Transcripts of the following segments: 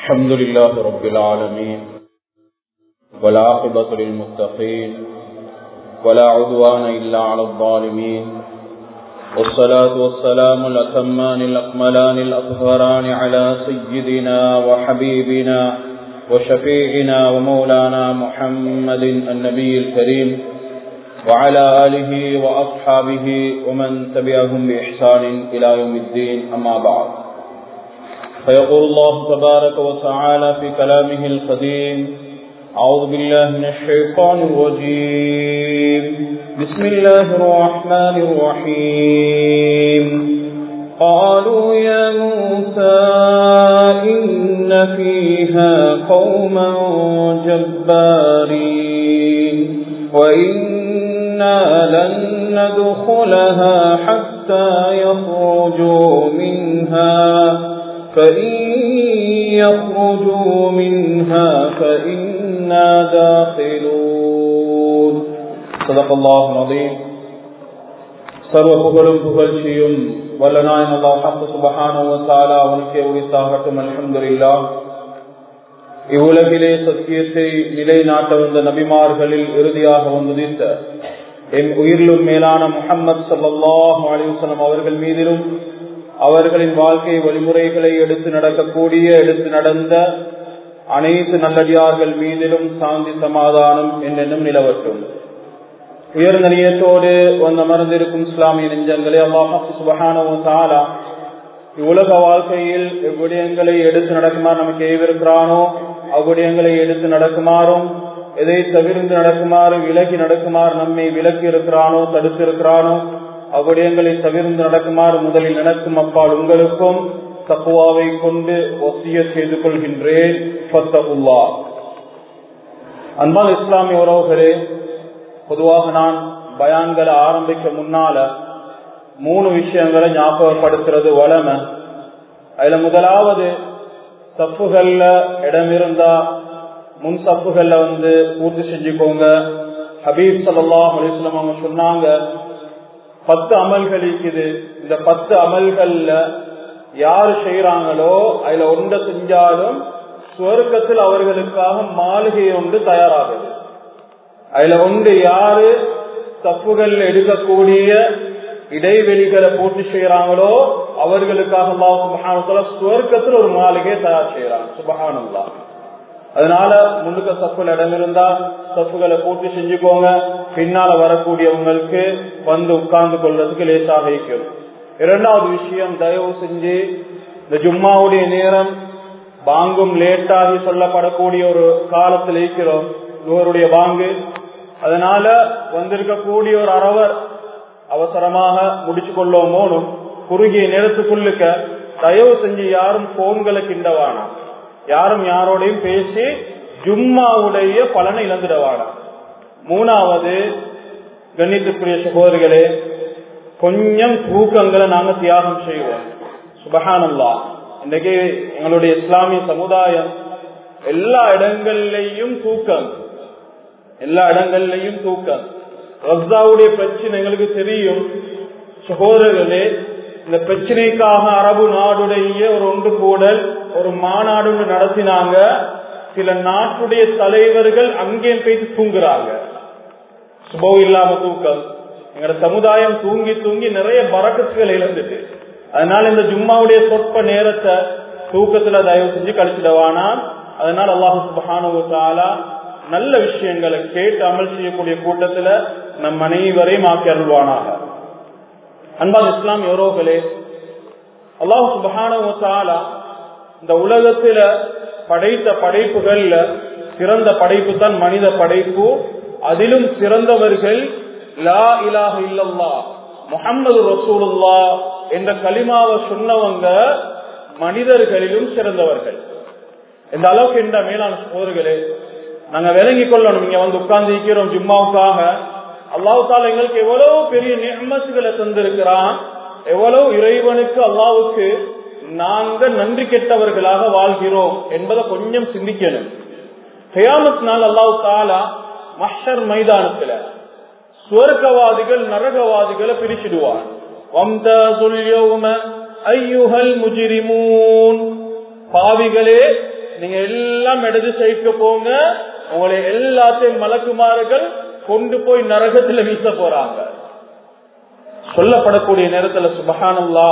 الحمد لله رب العالمين والعاقبة للمتقين ولا عدوان إلا على الظالمين والصلاة والسلام الأتمان الأكملان الأطهران على سيدنا وحبيبنا وشفيعنا ومولانا محمد النبي الكريم وعلى آله وأصحابه ومن تبعهم بإحسان إلى يوم الدين أما بعد فيقول الله تبارك وتعالى في كلامه القديم أعوذ بالله من الشيطان الرجيم بسم الله الرحمن الرحيم قالوا يا موسى إن فيها قوما جبارين وإنا لن ندخلها حتى يخرجوا منها فإن يخرجوا منها فإنا داخلون صدق الله العظيم சர்வ புகழும் புகழ்ச்சியும் வல்லநாயன் அல்லாஹ் சுபஹானுவத்தாலா அவனுக்கே உரித்தாகட்டும் அல்ஹம்துலில்லா இவ்வுலகிலே சத்தியத்தை நிலைநாட்ட வந்த நபிமார்களில் இறுதியாக வந்துதித்த என் உயிரிலும் மேலான முகம்மது சல்லாஹ் அலிவசலம் அவர்கள் மீதிலும் அவர்களின் வாழ்க்கை வழிமுறைகளை எடுத்து நடக்கக்கூடிய எடுத்து நடந்த அனைத்து நல்லடியார்கள் மீதிலும் சாந்தி சமாதானம் என்னென்னும் நிலவட்டும் உயர்ந்த நியத்தோடு வந்து அமர்ந்திருக்கும் இஸ்லாமிய நெஞ்சங்களே அல்லாஹ் சுபஹானோ இவ்வுலக வாழ்க்கையில் எவ்விடயங்களை எடுத்து நடக்குமாறு நமக்கு ஏவிருக்கிறானோ அவ்விடயங்களை எடுத்து நடக்குமாறும் எதை தவிர்த்து நடக்குமாறு விலகி நடக்குமாறு நம்மை விலக்கி இருக்கிறானோ தடுத்து இருக்கிறானோ அவ்விடயங்களை தவிர்த்து நடக்குமாறு முதலில் நடக்கும் அப்பால் உங்களுக்கும் தப்புவாவை கொண்டு ஒசிய செய்து கொள்கின்றேன் அன்பால் இஸ்லாமிய உறவுகளே பொதுவாக நான் பயான்களை ஆரம்பிக்க முன்னால மூணு விஷயங்களை ஞாபகப்படுத்துறது வளமை அதுல முதலாவது தப்புகள்ல இடம் இருந்தா முன் தப்புகள்ல வந்து பூர்த்தி செஞ்சுக்கோங்க ஹபீப் சல்லாஹ் அலிஸ்லாம் அவங்க சொன்னாங்க பத்து அமல்கள் இருக்குது இந்த பத்து அமல்கள்ல யாரு செய்யறாங்களோ அதுல ஒன்றை செஞ்சாலும் சுவர்க்கத்தில் அவர்களுக்காக மாளிகை ஒன்று தயாராகுது அதுல ஒன்று யாரு தப்புகள் எடுக்கக்கூடிய இடைவெளிகளை பூர்த்தி செய்யறாங்களோ அவர்களுக்காக சுபஹானுல்லா சுவர்க்கத்தில் ஒரு மாளிகை தயார் செய்யறாங்க சுபஹானுல்லா அதனால முன்னுக்க சப்புல இடம் இருந்தா சப்புகளை பூர்த்தி செஞ்சுக்கோங்க பின்னால வரக்கூடியவங்களுக்கு வந்து உட்கார்ந்து கொள்றதுக்கு லேசாக இருக்கும் இரண்டாவது விஷயம் தயவு செஞ்சு இந்த ஜும்மாவுடைய நேரம் பாங்கும் லேட்டாகி சொல்லப்படக்கூடிய ஒரு காலத்தில் இருக்கிறோம் இவருடைய பாங்கு அதனால வந்திருக்கக்கூடிய ஒரு அரவர் அவசரமாக முடிச்சு கொள்ளோமோனும் குறுகிய நேரத்துக்குள்ளுக்க தயவு செஞ்சு யாரும் போன்களை கிண்டவானா யாரும் யாரோடையும் பேசி ஜும்மாவுடைய பலனை இழந்துடவானா மூணாவது கண்ணியத்துக்குரிய சகோதரிகளே கொஞ்சம் தூக்கங்களை நாங்க தியாகம் செய்வோம் சுபஹானல்லா இன்றைக்கு எங்களுடைய இஸ்லாமிய சமுதாயம் எல்லா இடங்கள்லையும் தூக்கம் எல்லா இடங்கள்லையும் தூக்கம் ரஸ்தாவுடைய பிரச்சனை எங்களுக்கு தெரியும் சகோதரர்களே இந்த பிரச்சனைக்காக அரபு நாடுடைய ஒரு ஒன்று கூடல் ஒரு மாநாடு நடத்தினாங்க சில நாட்டுடைய தலைவர்கள் அங்கே போயிட்டு தூங்குறாங்க சுபோ இல்லாம தூக்கம் எங்களோட சமுதாயம் தூங்கி தூங்கி நிறைய பறக்கத்துகள் இழந்துட்டு அதனால இந்த ஜும்மாவுடைய சொற்ப நேரத்தை தூக்கத்துல தயவு செஞ்சு கழிச்சிடவானா அதனால அல்லாஹு சுபஹானுவத்தாலா நல்ல விஷயங்களை கேட்டு அமல் செய்யக்கூடிய கூட்டத்துல நம் அனைவரையும் ஆக்கி அருள்வானாக அன்பால் இஸ்லாம் யோரோகளே அல்லாஹு சுபஹானுவத்தாலா இந்த உலகத்துல படைத்த படைப்புகள்ல சிறந்த படைப்பு தான் மனித படைப்பு அதிலும் சிறந்தவர்கள் லா இலாக இல்லல்லா முகம்மது ரசூலுல்லா என்ற களிமாவை சொன்னவங்க மனிதர்களிலும் சிறந்தவர்கள் இந்த அளவுக்கு என்ற மேலான சோதர்களே நாங்க விளங்கி கொள்ளணும் இங்க வந்து உட்கார்ந்து இருக்கிறோம் ஜும்மாவுக்காக அல்லாஹு தால எங்களுக்கு எவ்வளவு பெரிய நியமத்துகளை தந்திருக்கிறான் எவ்வளவு இறைவனுக்கு அல்லாவுக்கு நாங்க நன்றி கெட்டவர்களாக வாழ்கிறோம் என்பதை கொஞ்சம் சிந்திக்கணும் ஹயாமத் நாள் அல்லாஹு தாலா மஷர் மைதானத்துல சுவர்க்கவாதிகள் நரகவாதிகளை பிரிச்சிடுவான் வம்தாசுல் யௌம ஐயுஹல் முஜ்ரிமூன் பாவிகளே நீங்க எல்லாம் இடது சைக்கு போங்க உங்களை எல்லாத்தையும் மலக்குமார்கள் கொண்டு போய் நரகத்துல வீச போறாங்க சொல்லப்படக்கூடிய நேரத்துல சுபஹானல்லா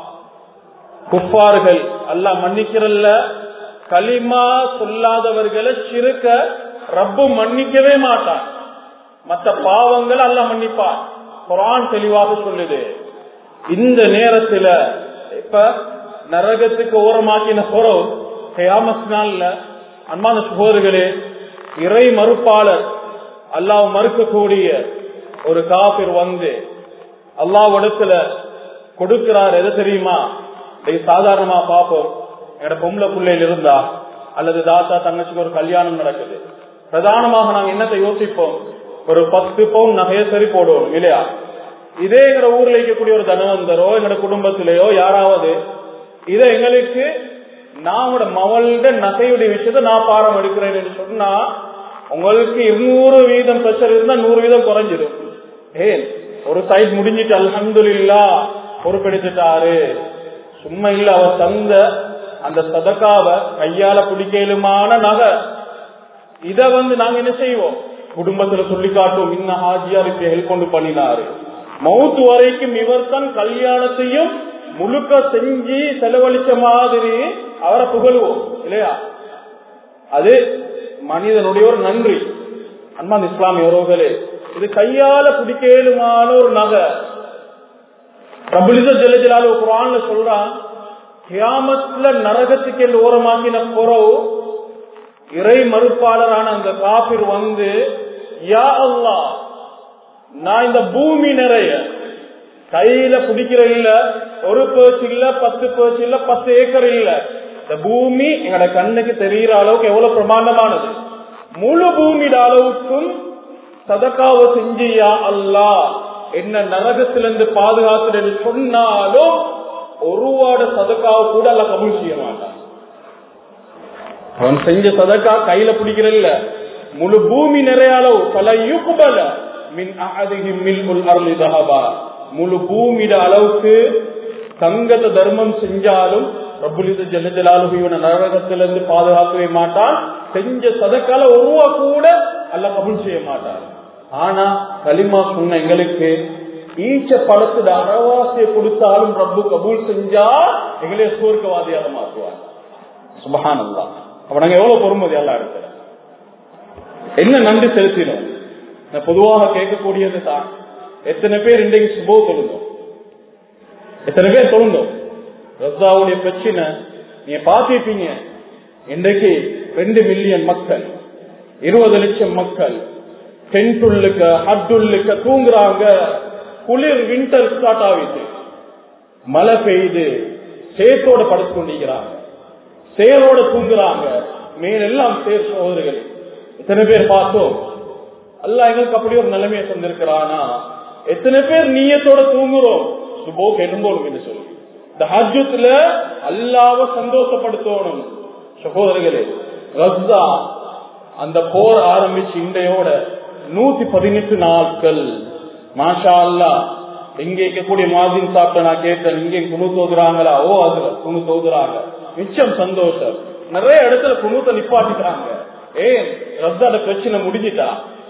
குப்பார்கள் அல்லாஹ் மன்னிக்கிறல்ல களிமா சொல்லாதவர்களை சிறுக்க ரப்பு மன்னிக்கவே மாட்டான் மற்ற பாவங்கள் அல்ல மன்னிப்பான் குரான் தெளிவாக சொல்லுது இந்த நேரத்துல இப்ப நரகத்துக்கு ஓரமாக்கின பொறவு கயாமத் நாள்ல அன்பான சுகோர்களே இறை மறுப்பாளர் அல்லாஹ் மறுக்கக்கூடிய ஒரு காபிர் வந்து அல்லாவிடத்துல கொடுக்கிறார் எது தெரியுமா இதை சாதாரணமா பார்ப்போம் என்னோட பொம்பளை பிள்ளையில இருந்தா அல்லது தாத்தா தங்கச்சிக்கு ஒரு கல்யாணம் நடக்குது பிரதானமாக நாங்க என்னத்தை யோசிப்போம் ஒரு பத்து பவுன் நகைய சரி போடுவோம் இல்லையா இதே எங்க ஊர்ல இருக்கக்கூடிய ஒரு தனவந்தரோ எங்களோட குடும்பத்திலேயோ யாராவது இதை எங்களுக்கு நாமோட மவள்ட நகையுடைய விஷயத்த நான் பாடம் எடுக்கிறேன் என்று சொன்னா உங்களுக்கு இருநூறு வீதம் பிரச்சனை இருந்தா நூறு வீதம் குறைஞ்சிடும் ஏன் ஒரு சைட் முடிஞ்சிட்டு அல்ஹம்துலில்லா பொறுப்பெடுத்துட்டாரு சும்மா இல்ல அவர் தந்த அந்த சதக்காவை கையால பிடிக்கலுமான நகை இத வந்து நாங்க என்ன செய்வோம் குடும்பத்துல சொல்லி காட்டும் இன்ன ஹாஜியார் இப்படி ஹெல்ப் கொண்டு பண்ணினாரு மவுத்து வரைக்கும் இவர் தான் கல்யாணத்தையும் முழுக்க செஞ்சு செலவழிச்ச மாதிரி அவரை புகழுவோம் இல்லையா அது மனிதனுடைய ஒரு நன்றி அன்பான் இஸ்லாமிய உறவுகளே இது கையால பிடிக்கலுமான ஒரு நகை பிரபுலித ஜெலஜலால குரான்ல சொல்றான் கியாமத்துல நரகத்துக்கு என்று ஓரமாக்கின புறவு இறை மறுப்பாளரான அந்த காபிர் வந்து யா அல்லா நான் இந்த பூமி நிறைய கையில பிடிக்கிற இல்ல ஒரு பேச்சு இல்ல பத்து பேச்சு இல்ல பத்து ஏக்கர் இல்ல இந்த பூமி எங்களோட கண்ணுக்கு தெரிகிற அளவுக்கு எவ்வளவு பிரமாண்டமானது முழு பூமியோட அளவுக்கும் சதக்காவை செஞ்சியா அல்லா என்ன நரகத்திலிருந்து பாதுகாத்து சொன்னாலும் ஒருவாட சதக்காவை கூட அல்ல கபூல் செய்ய மாட்டான் அவன் செஞ்ச சதக்கா கையில பிடிக்கிறல்ல முழு பூமி நிறைய அளவு பல யுகுபல மின் அகதிகி மில் முல் அருளி தகபா முழு பூமியிட அளவுக்கு தங்கத்தை தர்மம் செஞ்சாலும் பிரபுலித ஜனஜலாலு இவனை நரகத்திலிருந்து பாதுகாக்கவே மாட்டான் செஞ்ச சதக்கால ஒருவா கூட அல்ல கபூல் செய்ய மாட்டான் ஆனா களிமா சொன்ன எங்களுக்கு ஈச்ச பழத்துல அறவாசியை கொடுத்தாலும் ரப்பு கபூல் செஞ்சா எங்களே சோர்க்கவாதியாக மாற்றுவார் சுபஹான் அல்லா அப்ப நாங்க எவ்வளவு பொறுமதி எல்லாம் இருக்கிற என்ன நன்றி செலுத்தினோம் நான் பொதுவாக கேட்கக்கூடியது தான் எத்தனை பேர் இன்றைக்கு சுபோ தொழுந்தோம் எத்தனை பேர் தொழுந்தோம் ரத்தாவுடைய பிரச்சனை நீங்க பாத்திருப்பீங்க இன்றைக்கு ரெண்டு மில்லியன் மக்கள் இருபது லட்சம் மக்கள் டென்ட்டுள்ளுக்க ஹட்டுள்ளுக்க தூங்குறாங்க குளிர் வின்டர் ஸ்டார்ட் ஆகிட்டு மழை பெய்யுது சேத்தோட படுத்து கொண்டிருக்கிறாங்க சேரோட தூங்குறாங்க மேலெல்லாம் சேர் சோதரிகள் எத்தனை பேர் பார்த்தோம் அல்ல எங்களுக்கு அப்படி ஒரு நிலைமையை தந்திருக்கிறானா எத்தனை பேர் நீயத்தோட தூங்குறோம் சுபோ கெடும்போடும் என்று சொல்லி இந்த ஹஜ்ஜத்துல அல்லாவ சந்தோஷப்படுத்தணும் சகோதரர்களே ரஸ்தா அந்த போர் ஆரம்பிச்சு இன்றையோட நூத்தி பதினெட்டு நாட்கள் மாஷா அல்லா எங்க இருக்கக்கூடிய மாதின் சாப்பிட்ட நான் கேட்டேன் இங்கே குணு தோதுறாங்களா ஓ அதுல குணு தோதுறாங்க மிச்சம் சந்தோஷம் நிறைய இடத்துல குணுத்த நிப்பாட்டிக்கிறாங்க ஏன் ரத்தாட பிரச்சனை முடிஞ்சிட்டா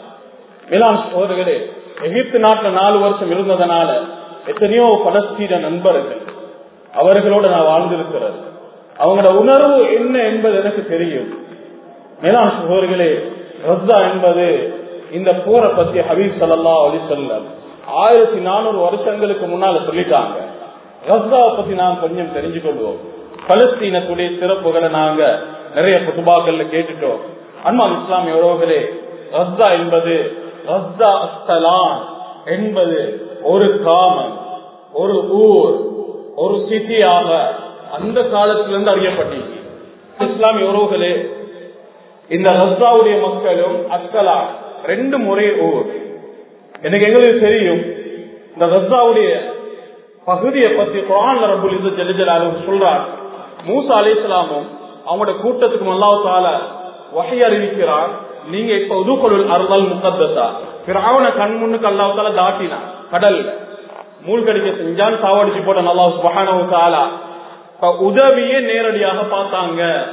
வேளாண் சோதர்களே எகிப்து நாட்டுல நாலு வருஷம் இருந்ததுனால எத்தனையோ பலஸ்தீன நண்பர்கள் அவர்களோட நான் வாழ்ந்திருக்கிறது அவங்களோட உணர்வு என்ன என்பது எனக்கு தெரியும் மேலாண் சகோதரர்களே ரஸ்தா என்பது இந்த போரை பத்தி ஹபீப் சல்லா அலி சொல்லம் ஆயிரத்தி நானூறு வருஷங்களுக்கு முன்னால சொல்லிட்டாங்க ரஸ்தாவை பத்தி நாம் கொஞ்சம் தெரிஞ்சு கொள்வோம் பலஸ்தீனத்துடைய சிறப்புகளை நாங்க நிறைய புதுபாக்கள்ல கேட்டுட்டோம் அன்பான் இஸ்லாமிய உறவுகளே ரஸ்தா என்பது ரஸ்தா அஸ்தலான் என்பது ஒரு காமன் ஒரு ஊர் ஒரு சிட்டியாக அந்த காலத்திலிருந்து அறியப்பட்டீங்க இஸ்லாமிய உறவுகளே இந்த ரஸ்தாவுடைய மக்களும் அஸ்கலா ரெண்டு முறை ஊர் எனக்கு எங்களுக்கு தெரியும் இந்த ரஸ்தாவுடைய பகுதியை பத்தி குரான் ரபுல் இது ஜெலிஜலாலும் சொல்றார் மூசா அலி இஸ்லாமும் அவங்களோட கூட்டத்துக்கு அல்லாஹால வகை அறிவிக்கிறான் நீங்க இப்ப உதுகொள் அருள் முகத்தா பிராவன கண் முன்னுக்கு அல்லாஹால தாட்டினான் கடல் மூழ்கடிக்க செஞ்சான் சாவடிச்சு போட்ட நல்லா சுபகான உதவியே நேரடியாக பார்த்தாங்க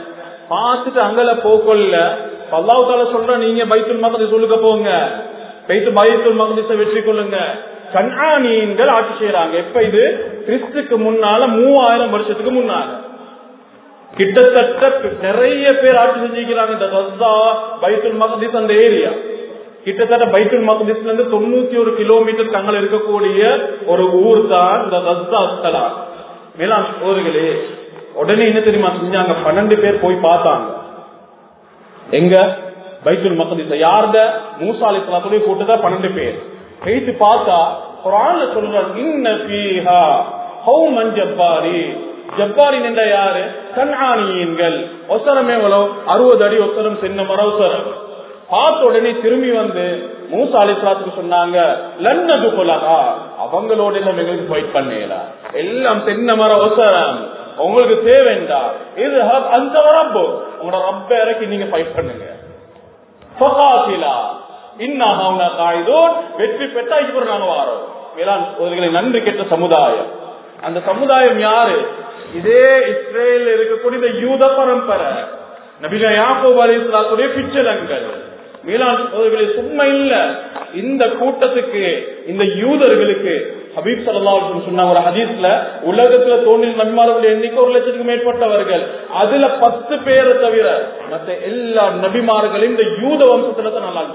பார்த்துட்டு அங்கல போக்கொள்ள அல்லாஹ் தால சொல்ற நீங்க பைத்துல் மகதி சொல்லுக்க போங்க பைத்து பைத்துல் மகதிச வெற்றி கொள்ளுங்க கண்ணானியன்கள் ஆட்சி செய்யறாங்க எப்ப இது கிறிஸ்துக்கு முன்னால மூவாயிரம் வருஷத்துக்கு முன்னால கிட்டத்தட்ட நிறைய பேர் ஆட்சி செஞ்சிருக்கிறாங்க இந்த ரஸ்தா பைத்துல் மகதிஸ் அந்த ஏரியா கிட்டத்தட்ட பைத்துல் மகதிஸ்ல இருந்து தொண்ணூத்தி ஒரு கிலோமீட்டர் தங்கள் இருக்கக்கூடிய ஒரு ஊர் தான் இந்த ரஸ்தா ஸ்தலா மேலாம் சோதர்களே உடனே என்ன தெரியுமா செஞ்சாங்க பன்னெண்டு பேர் போய் பார்த்தாங்க எங்க பைத்துல் மகதிஸ் யார்த மூசா அலிஸ்லாத்துடைய கூட்டத்தை பன்னெண்டு பேர் கைத்து பார்த்தா குரான்ல சொல்றாங்க இன்ன பீஹா ஹௌமன் ஜப்பாரி ஜப்பாரின் என்ற யாரு கண்ணானியன்கள் ஒசரம் எவ்வளவு அறுபது அடி ஒசரம் சின்ன மரவசரம் பார்த்த உடனே திரும்பி வந்து மூசா அலிஸ்லாத்துக்கு சொன்னாங்க லன்னது கொலகா அவங்களோட எல்லாம் எங்களுக்கு ஃபைட் பண்ணல எல்லாம் தென்ன மர ஒசரம் உங்களுக்கு தேவைண்டா இது அந்த ரப்பு உங்களோட ரப்ப இறக்கி நீங்க ஃபைட் பண்ணுங்க வெற்றி பெற்றா இப்ப நாங்க வாரோம் வேளாண் நன்றி கெட்ட சமுதாயம் அந்த சமுதாயம் யாரு இதே இஸ்ரேல் இருக்கக்கூடிய இந்த யூத பரம்பரை நபிகா யாக்கோப் அலிஸ்லாத்துடைய பிச்சலங்கள் மீளான் சோதர்களை சும்மா இல்ல இந்த கூட்டத்துக்கு இந்த யூதர்களுக்கு ஹபீப் சல்லா சொன்ன ஒரு ஹதீஸ்ல உலகத்துல தோன்றில் நபிமார்களுடைய எண்ணிக்கை ஒரு லட்சத்துக்கு மேற்பட்டவர்கள் அதுல பத்து பேரை தவிர மற்ற எல்லா நபிமார்களையும் இந்த யூத வம்சத்துல தான் நல்லா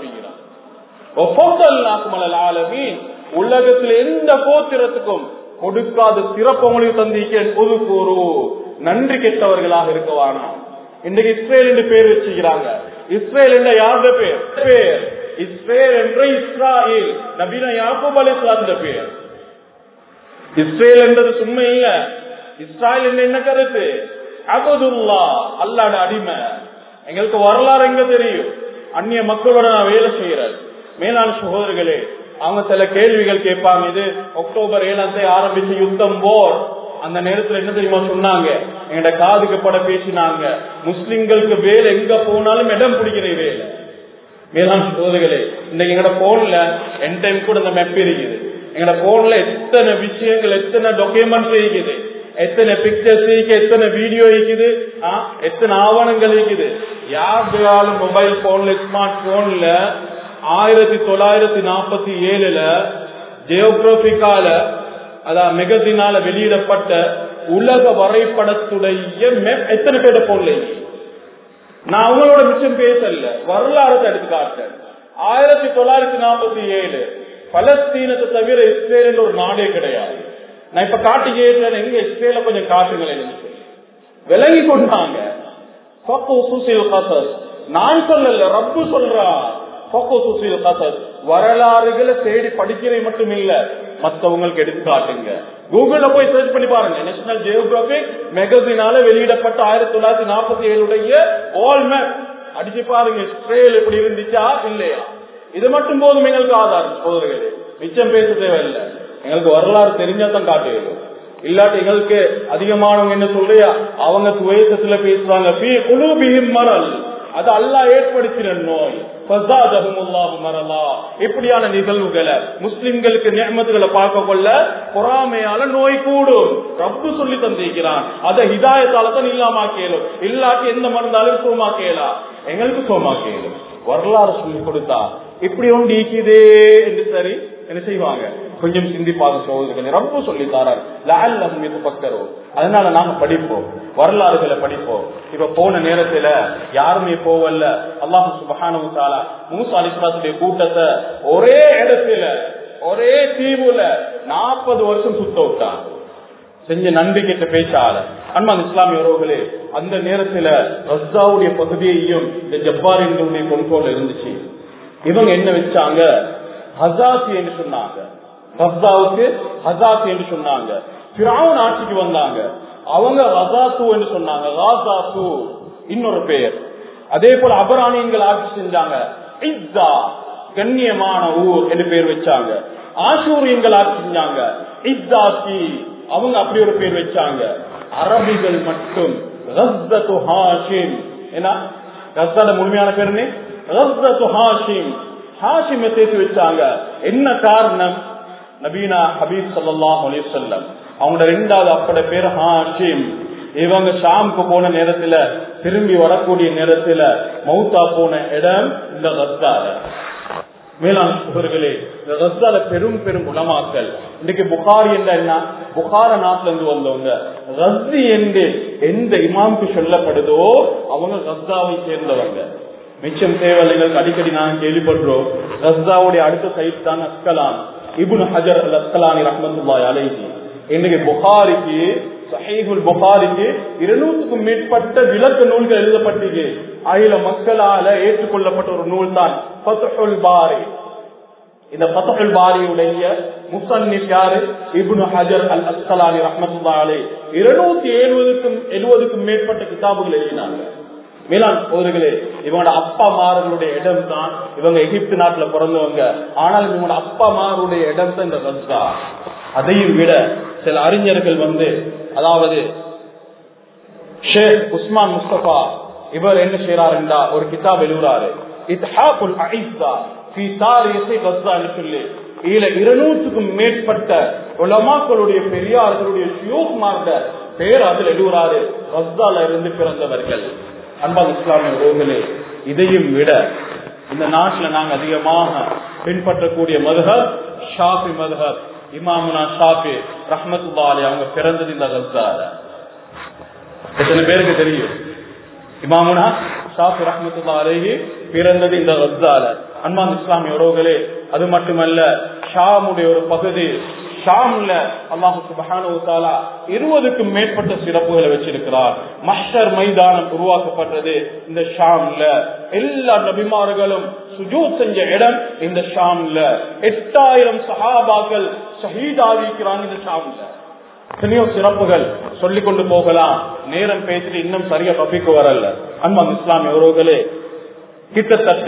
இருப்பீங்க உலகத்துல எந்த கோத்திரத்துக்கும் கொடுக்காத சிறப்பு உங்களுக்கு தந்திருக்கேன் பொது கூறு நன்றி கெட்டவர்களாக இருக்கவானா இன்றைக்கு இஸ்ரேல் என்று பேர் வச்சுக்கிறாங்க இஸ்ரேல் என்ற யாருடைய பேர் பேர் இஸ்ரேல் என்ற இஸ்ராயில் நபீன யாக்கூப் அலி இஸ்லாத்தின் பேர் இஸ்ரேல் என்றது சும்மா இல்ல இஸ்ராயல் என்ன என்ன கருத்து அகதுல்லா அல்லாட அடிமை எங்களுக்கு வரலாறு எங்க தெரியும் அந்நிய மக்களோட நான் வேலை செய்யறேன் மேலான சகோதரர்களே அவங்க சில கேள்விகள் கேட்பாங்க இது அக்டோபர் ஏழாம் தேதி ஆரம்பிச்ச யுத்தம் போர் அந்த நேரத்துல என்ன தெரியுமா சொன்னாங்க எங்கட காதுக்கு பட பேசினாங்க முஸ்லிம்களுக்கு வேலை எங்க போனாலும் இடம் பிடிக்கிற வேலை மேலாண் சோதர்களே இன்னைக்கு எங்கட போன்ல என் டைம் கூட இந்த மெப் இருக்குது எங்கட போன்ல எத்தனை விஷயங்கள் எத்தனை டாக்குமெண்ட் இருக்குது எத்தனை பிக்சர்ஸ் இருக்கு எத்தனை வீடியோ இருக்குது எத்தனை ஆவணங்கள் இருக்குது யார் மொபைல் போன்ல ஸ்மார்ட் போன்ல ஆயிரத்தி தொள்ளாயிரத்தி நாற்பத்தி ஏழுல ஜியோகிராபிக்கால அதான் மெகசினால வெளியிடப்பட்ட உலக வரைபடத்துடைய மேப் எத்தனை பேர போன்ல நான் அவங்களோட மிச்சம் பேசல வரலாறு எடுத்து காட்டேன் ஆயிரத்தி தொள்ளாயிரத்தி நாற்பத்தி ஏழு பலஸ்தீனத்தை தவிர இஸ்ரேல் ஒரு நாடே கிடையாது நான் இப்ப காட்டி கேட்டேன் எங்க இஸ்ரேல கொஞ்சம் காட்டுங்களேன் விலகி கொண்டாங்க நான் சொல்லல ரப்பு சொல்றா வரலாறுகளை தேடி படிக்கிறது மட்டும் இல்ல மத்தவங்களுக்கு எடுத்து காட்டுங்க கூகுள்ல போய் சர்ச் பண்ணி பாருங்க நேஷனல் ஜியோகிராபிக் மேகசினால வெளியிடப்பட்ட ஆயிரத்தி தொள்ளாயிரத்தி நாற்பத்தி ஏழுடைய ஆல் மேப் அடிச்சு பாருங்க இஸ்ரேல் எப்படி இருந்துச்சா இல்லையா இது மட்டும் போதும் எங்களுக்கு ஆதாரம் சோதர்களே மிச்சம் பேச தேவையில்லை எங்களுக்கு வரலாறு தெரிஞ்சா தான் காட்டுவோம் இல்லாட்டி எங்களுக்கு அதிகமானவங்க என்ன சொல்றியா அவங்க துவேசத்துல பேசுறாங்க மரல் அது அல்லா ஏற்படுத்தின நோய் இப்படியான நிகழ்வுகளை முஸ்லிம்களுக்கு நியமத்துகளை பார்க்க கொள்ள பொறாமையால நோய் கூடும் ரப்பு சொல்லி தந்திருக்கிறான் அதை ஹிதாயத்தால தான் இல்லாமாக்கேலும் இல்லாட்டி எந்த மருந்தாலும் சோமாக்கேலாம் எங்களுக்கு சோமாக்கேலும் வரலாறு சொல்லி கொடுத்தா இப்படி ஒன்று ஈக்குதே என்று சரி என்ன செய்வாங்க கொஞ்சம் சிந்திப்பாக சோதனை ரொம்ப சொல்லி தாரார் லால் பக்கரும் அதனால நாங்க படிப்போம் வரலாறுகளை படிப்போம் இப்ப போன நேரத்துல யாருமே போவல்ல அல்லாஹு சுபஹானு தாலா மூசா அலிஸ்லாத்துடைய கூட்டத்தை ஒரே இடத்துல ஒரே தீவுல நாற்பது வருஷம் சுத்த விட்டான் செஞ்ச நன்றி கிட்ட பேச்சால அன்பான் இஸ்லாமிய உறவுகளே அந்த நேரத்துல ரஸ்தாவுடைய பகுதியையும் இந்த ஜப்பாரின்களுடைய கொள்கோல் இருந்துச்சு இவங்க என்ன வச்சாங்க ஹசாசி என்று சொன்னாங்க ரஸ்தாவுக்கு ஹசாசி என்று சொன்னாங்க பிராவன் ஆட்சிக்கு வந்தாங்க அவங்க ரசாசு என்று சொன்னாங்க ராசாசு இன்னொரு பெயர் அதே போல அபராணியங்கள் ஆட்சி செஞ்சாங்க இஸ்ஸா கண்ணியமான ஊர் என்று பேர் வச்சாங்க ஆசூரியங்கள் ஆட்சி செஞ்சாங்க இஸ்ஸாசி அவங்க அப்படி ஒரு பேர் வச்சாங்க அரபிகள் மட்டும் ரஸ்தத்து ஹாஷிம் ஏன்னா ரஸ்தாட முழுமையான பேர் என்ன ரஸ்தத்து ஹாஷிம் ஹாஷிமை சேர்த்து வச்சாங்க என்ன காரணம் நபீனா ஹபீப் சல்லாஹ் அலிசல்லம் அவங்களோட ரெண்டாவது அப்பட பேர் ஹாஷிம் இவங்க ஷாமுக்கு போன நேரத்துல திரும்பி வரக்கூடிய நேரத்துல மௌத்தா போன இடம் இந்த ரத்தால மேலாண் சுகர்களே இந்த ரத்தால பெரும் பெரும் உலமாக்கள் இன்னைக்கு புகாரி என்ற என்ன புகார நாட்டுல இருந்து வந்தவங்க ரஸ்தி என்று எந்த இமாமுக்கு சொல்லப்படுதோ அவங்க ரஸ்தாவை சேர்ந்தவங்க மிச்சம் தேவைகள் அடிக்கடி நாங்க கேள்விப்படுறோம் ரஸ்தாவுடைய அடுத்த சைட் தான் Ashkelon Ibn Hajar al Asqalani ரஹமத்துல்லாய் அலைஹி இன்னைக்கு புகாரிக்கு சஹீஹுல் புகாரிக்கு இருநூற்றுக்கும் மேற்பட்ட விளக்க நூல்கள் எழுதப்பட்டது அகில மக்களால ஏற்றுக்கொள்ளப்பட்ட ஒரு நூல் தான் ஃபத்ஹுல் பாரி இந்த ஃபத்ஹுல் பாரியுடைய முசன்னிப் யாரு இப்னு ஹஜர் அல் அஸ்கலானி ரஹ்மத்துல்லாஹி அலைஹி 270க்கும் 70க்கும் மேற்பட்ட கிதாபுகள் எழுதினாங்க மேலாண் சோதர்களே இவங்களோட அப்பா மார்களுடைய இடம் தான் இவங்க எகிப்து நாட்டுல பிறந்தவங்க ஆனால் இவங்களோட அப்பா மாருடைய இடம் தான் இந்த ரஸ்தா அதையும் விட சில அறிஞர்கள் வந்து அதாவது ஷேக் உஸ்மான் முஸ்தபா இவர் என்ன செய்யறாரு என்றா ஒரு கிதாப் எழுதுறாரு இத்ஹாபுல் அஇஸ்ஸா ஃபீ தாரீஹி கஸ்ஸான்னு சொல்லி இதுல இருநூற்றுக்கும் மேற்பட்ட உலமாக்களுடைய பெரியார்களுடைய ஷியூக்மார்ட பேர் அதில் எழுதுறாரு கஸ்ஸால இருந்து பிறந்தவர்கள் அன்பால் இஸ்லாமிய உறவுகளே இதையும் விட இந்த நாட்டுல நாங்க அதிகமாக பின்பற்றக்கூடிய மதுஹப் ஷாஃபி மதுஹப் இமாமுனா ஷாஃபி ரஹமத்துல்லாலி அவங்க பிறந்தது இந்த கஸ்ஸால எத்தனை பேருக்கு தெரியும் இமாமுனா ஷாஃபி ரஹமத்துல்லா அலேஹி பிறந்தது இந்த ரஸ்தால அன்பான் இஸ்லாமிய உறவுகளே அது மட்டுமல்ல ஷாமுடைய ஒரு பகுதி ஷாம்ல அல்லாஹு சுபஹானு தாலா இருபதுக்கும் மேற்பட்ட சிறப்புகளை வச்சிருக்கிறார் மஹர் மைதானம் உருவாக்கப்பட்டது இந்த ஷாம்ல எல்லா நபிமார்களும் சுஜூத் செஞ்ச இடம் இந்த ஷாம்ல எட்டாயிரம் சஹாபாக்கள் ஷஹீதாவிக்கிறாங்க இந்த ஷாம்ல எத்தனையோ சிறப்புகள் சொல்லிக் கொண்டு போகலாம் நேரம் பேசிட்டு இன்னும் சரியா பப்பிக்கு வரல அன்பான் இஸ்லாமிய உறவுகளே கிட்டத்தட்ட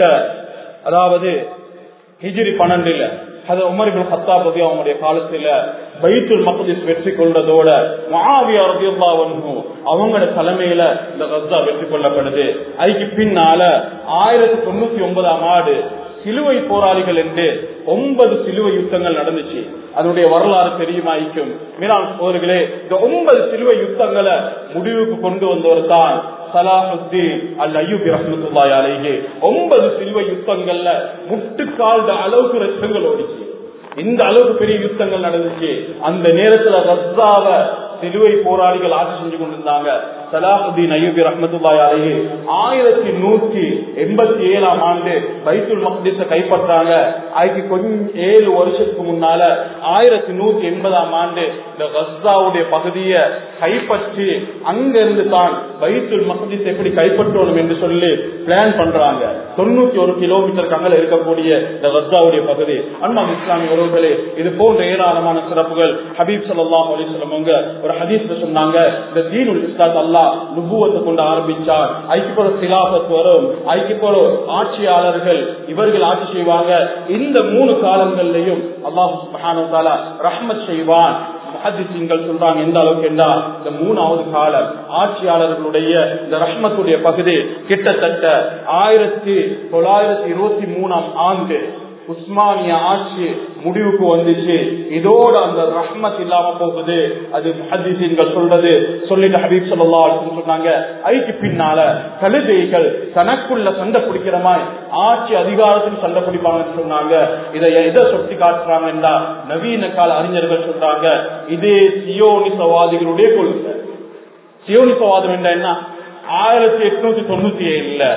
அதாவது ஹிஜிரி பன்னெண்டுல அது உமரிபின் ஹத்தா பதி அவங்களுடைய காலத்துல பைத்துல் மக்திஸ் வெற்றி கொள்றதோட மகாவியா ரபியுல்லாவன்ஹு அவங்களோட தலைமையில இந்த கஸ்தா வெற்றி கொள்ளப்படுது அதுக்கு பின்னால ஆயிரத்தி தொண்ணூத்தி ஒன்பதாம் ஆண்டு சிலுவை போராளிகள் என்று ஒன்பது சிலுவை யுத்தங்கள் நடந்துச்சு அதனுடைய வரலாறு தெரியுமாய்க்கும் மீனான் சோர்களே இந்த ஒன்பது சிலுவை யுத்தங்களை முடிவுக்கு கொண்டு வந்தவர் தான் சலாஹுத்தீன் அல் அய்யூபி ரஹமத்துல்லாய் அலைஹி ஒன்பது சிலுவை யுத்தங்கள்ல முட்டுக்கால் அளவுக்கு ரத்தங்கள் ஓடிச்சு இந்த அளவுக்கு பெரிய யுத்தங்கள் நடந்துச்சு அந்த நேரத்துல ரஸ்தாவ சிலுவை போராளிகள் ஆட்சி செஞ்சு கொண்டிருந்தாங்க சலாஹுதீன் அய்யூபி ரஹமத்துல்லாய் அலைஹி ஆயிரத்தி நூத்தி எண்பத்தி ஏழாம் ஆண்டு பைத்துல் மக்திஸ கைப்பற்றாங்க அதுக்கு கொஞ்சம் ஏழு வருஷத்துக்கு முன்னால ஆயிரத்தி நூத்தி எண்பதாம் ஆண்டு இந்த கஸ்தாவுடைய பகுதியை கைப்பற்றி அங்கிருந்து தான் பைத்துல் மக்திஸ் எப்படி கைப்பற்றணும் என்று சொல்லி பிளான் பண்றாங்க தொண்ணூத்தி ஒரு கிலோமீட்டருக்கு அங்கே இருக்கக்கூடிய இந்த கஸ்தாவுடைய பகுதி அண்ணா இஸ்லாமிய உறவுகளே இது போன்ற ஏராளமான சிறப்புகள் ஹபீப் சல்லாஹ் அலிஸ்லமங்க ஒரு ஹதீஸ்ல சொன்னாங்க இந்த தீனுல் இஸ்லாத் அல்லா நுபுவத்தை கொண்டு ஆரம்பிச்சார் ஐக்கியப்பட சிலாபத் வரும் ஐக்கியப்பட ஆட்சியாளர்கள் இவர்கள் ஆட்சி செய்வாங்க இந்த மூணு காலங்கள்லயும் அல்லாஹு ரஹ்மத் செய்வான் முஹத்திசீன்கள் சொல்றாங்க எந்த அளவுக்கு என்றா இந்த மூணாவது காலம் ஆட்சியாளர்களுடைய இந்த ரஹ்மத்துடைய பகுதி கிட்டத்தட்ட ஆயிரத்தி தொள்ளாயிரத்தி இருபத்தி மூணாம் ஆண்டு உஸ்மானிய ஆட்சி முடிவுக்கு வந்துச்சு இதோட அந்த ரஹ்மத் இல்லாம போகுது அது முஹத்திசீன்கள் சொல்றது சொல்லிட்டு ஹபீப் சொல்லா சொன்னாங்க ஐக்கு பின்னால கழுதைகள் தனக்குள்ள சண்டை பிடிக்கிற மாதிரி ஆட்சி அதிகாரத்துக்கு சண்டை பிடிப்பாங்கன்னு சொன்னாங்க இதை எதை சொட்டி காட்டுறாங்கன்னா நவீன கால அறிஞர்கள் சொல்றாங்க இதே சியோனிசவாதிகளுடைய கொள்கை சியோனிசவாதம் என்ற என்ன ஆயிரத்தி எட்நூத்தி தொண்ணூத்தி ஏழுல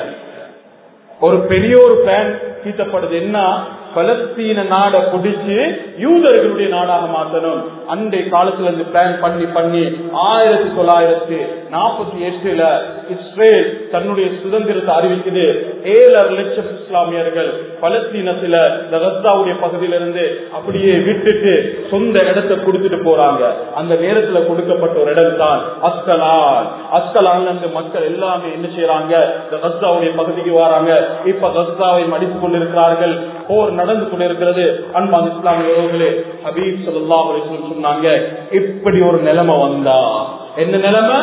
ஒரு பெரிய ஒரு பிளான் தீட்டப்படுது என்ன பலஸ்தீன நாட பிடிச்சு யூதர்களுடைய நாடாக மாற்றணும் அன்றைய காலத்துல இருந்து பிளான் பண்ணி பண்ணி ஆயிரத்தி தொள்ளாயிரத்தி நாற்பத்தி எட்டுல இஸ்ரேல் தன்னுடைய சுதந்திரத்தை அறிவிக்குது ஏழரை லட்சம் இஸ்லாமியர்கள் பலஸ்தீனத்துல இந்த ரஸ்தாவுடைய பகுதியிலிருந்து அப்படியே விட்டுட்டு சொந்த இடத்தை கொடுத்துட்டு போறாங்க அந்த நேரத்துல கொடுக்கப்பட்ட ஒரு இடம் தான் அஸ்கலான் அஸ்கலான்ல இருந்து மக்கள் எல்லாமே என்ன செய்யறாங்க இந்த ரஸ்தாவுடைய பகுதிக்கு வராங்க இப்ப ரஸ்தாவை மடித்துக் கொண்டிருக்கிறார்கள் போர் நடந்து கொண்டிருக்கிறது அன்பான் இஸ்லாமியர்களே ஹபீப் சல்லா சொன்னாங்க இப்படி ஒரு நிலைமை வந்தா என்ன நிலைமை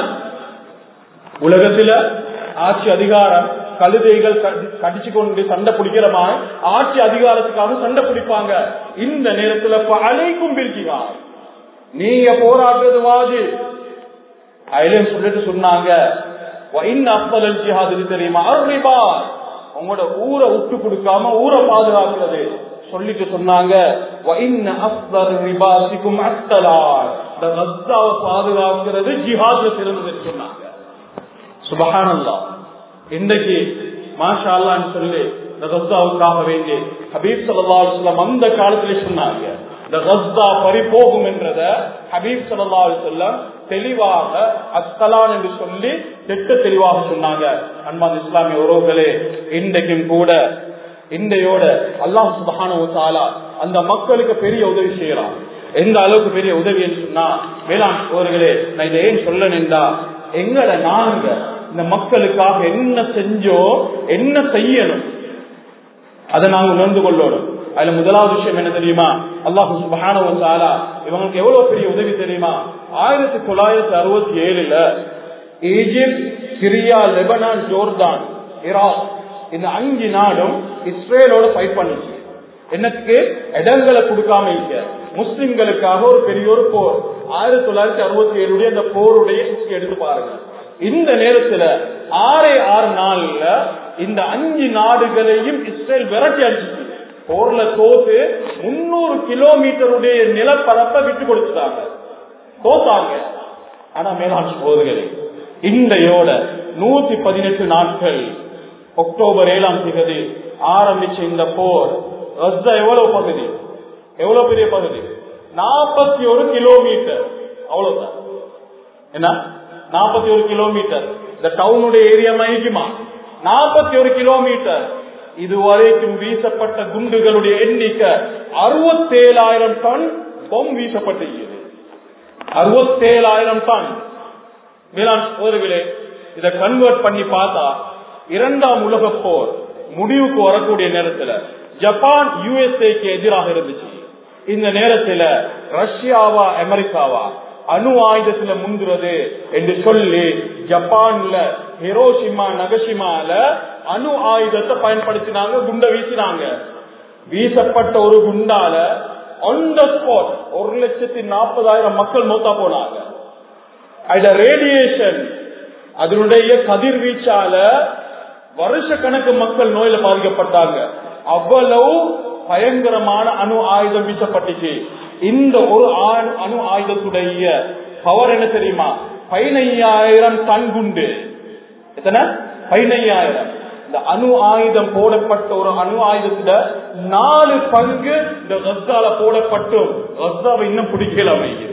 உலகத்துல ஆட்சி அதிகாரம் கழுதைகள் கடிச்சு கொண்டு சண்டை பிடிக்கிறமா ஆட்சி அதிகாரத்துக்காக சண்டை பிடிப்பாங்க இந்த நேரத்துல அலைக்கும் பிரிக்கிறார் நீங்க போராடுறது வாஜி அதுலயும் சொல்லிட்டு சொன்னாங்க அஃபலல் ஜிஹாது தெரியுமா அருளிபா உங்களோட ஊரை விட்டு கொடுக்காம ஊரை பாதுகாக்கிறது சொல்லிட்டு சொன்னாங்க பாதுகாக்கிறது ஜிஹாத்ல சிறந்தது சொன்னாங்க சுபகானந்தா இன்றைக்கு மாஷா அல்லான்னு சொல்லி இந்த கஸ்தாவுக்காக வேண்டி ஹபீப் சல்லாஸ்லாம் அந்த காலத்துல சொன்னாங்க இந்த கஸ்தா பறிபோகும் என்றத ஹபீப் சல்லா சொல்லம் தெளிவாக அஸ்கலான் என்று சொல்லி திட்ட தெளிவாக சொன்னாங்க அன்பான் இஸ்லாமிய உறவுகளே இன்றைக்கும் கூட இன்றையோட அல்லாஹ் சுபஹான அந்த மக்களுக்கு பெரிய உதவி செய்யறான் எந்த அளவுக்கு பெரிய உதவி என்று சொன்னா வேளாண் சோர்களே நான் இதை ஏன் சொல்லணுண்டா எங்கட நாங்க இந்த மக்களுக்காக என்ன செஞ்சோ என்ன செய்யணும் அதை நாங்க உணர்ந்து கொள்ளணும் அதுல முதலாவது விஷயம் என்ன தெரியுமா அல்லாஹு சுபஹான இவங்களுக்கு எவ்வளவு பெரிய உதவி தெரியுமா ஆயிரத்தி தொள்ளாயிரத்தி அறுபத்தி ஏழுல Egypt Syria Lebanon Jordan Iraq இந்த அஞ்சு நாடும் இஸ்ரேலோட ஃபைட் பண்ணுச்சு எனக்கு இடங்களை கொடுக்காம இருக்க முஸ்லிம்களுக்காக ஒரு பெரிய ஒரு போர் ஆயிரத்தி தொள்ளாயிரத்தி அறுபத்தி ஏழுடைய அந்த போருடைய எடுத்து பாருங்க இந்த நேரத்துல ஆறே ஆறு நாள்ல இந்த அஞ்சு நாடுகளையும் இஸ்ரேல் விரட்டி அடிச்சிச்சு போர்ல தோத்து முன்னூறு கிலோமீட்டருடைய நிலப்பரப்பை விட்டு கொடுத்துட்டாங்க தோத்தாங்க ஆனா மேலாண் போதுகளே இன்றையோட நூத்தி பதினெட்டு நாட்கள் அக்டோபர் ஏழாம் தேதி ஆரம்பிச்ச இந்த போர் ரஸ்தா எவ்வளவு பகுதி எவ்வளவு பெரிய பகுதி நாற்பத்தி ஒரு கிலோமீட்டர் அவ்வளவுதான் என்ன நாற்பத்தி ஒரு கிலோமீட்டர் இந்த டவுனுடைய ஏரியா மயக்குமா நாற்பத்தி ஒரு கிலோமீட்டர் இதுவரைக்கும் வீசப்பட்ட குண்டுகளுடைய எண்ணிக்கை அறுபத்தேழாயிரம் டன் பொம் வீசப்பட்டிருக்கிறது அறுபத்தேழாயிரம் டன் வேளாண் சோதர்களே இதை கன்வெர்ட் பண்ணி பார்த்தா இரண்டாம் உலக போர் முடிவுக்கு வரக்கூடிய நேரத்துல ஜப்பான் யுஎஸ்ஏக்கு எதிராக இருந்துச்சு இந்த நேரத்துல ரஷ்யாவா அமெரிக்காவா அணு ஆயுதத்துல முந்துறது என்று சொல்லி ஜப்பான்ல ஹிரோஷிமா நகசிமால அணு ஆயுதத்தை பயன்படுத்தினாங்க குண்ட வீசினாங்க வீசப்பட்ட ஒரு குண்டால ஆன் த ஸ்பாட் ஒரு லட்சத்தி நாற்பதாயிரம் மக்கள் மூத்தா போனாங்க அந்த ரேடியேஷன் அதனுடைய கதிர்வீச்சால வருஷ கணக்கு மக்கள் நோயில பாதிக்கப்பட்டாங்க அவ்வளவு பயங்கரமான அணு ஆயுதம் வீசப்பட்டுச்சு இந்த ஒரு அணு ஆயுதத்துடைய பவர் என்ன தெரியுமா பதினையாயிரம் டன் குண்டு எத்தனை பதினையாயிரம் இந்த அணு ஆயுதம் போடப்பட்ட ஒரு அணு ஆயுதத்துல நாலு பங்கு இந்த ரஸ்தால போடப்பட்டும் ரஸ்தாவை இன்னும் பிடிக்கல அமைகிறது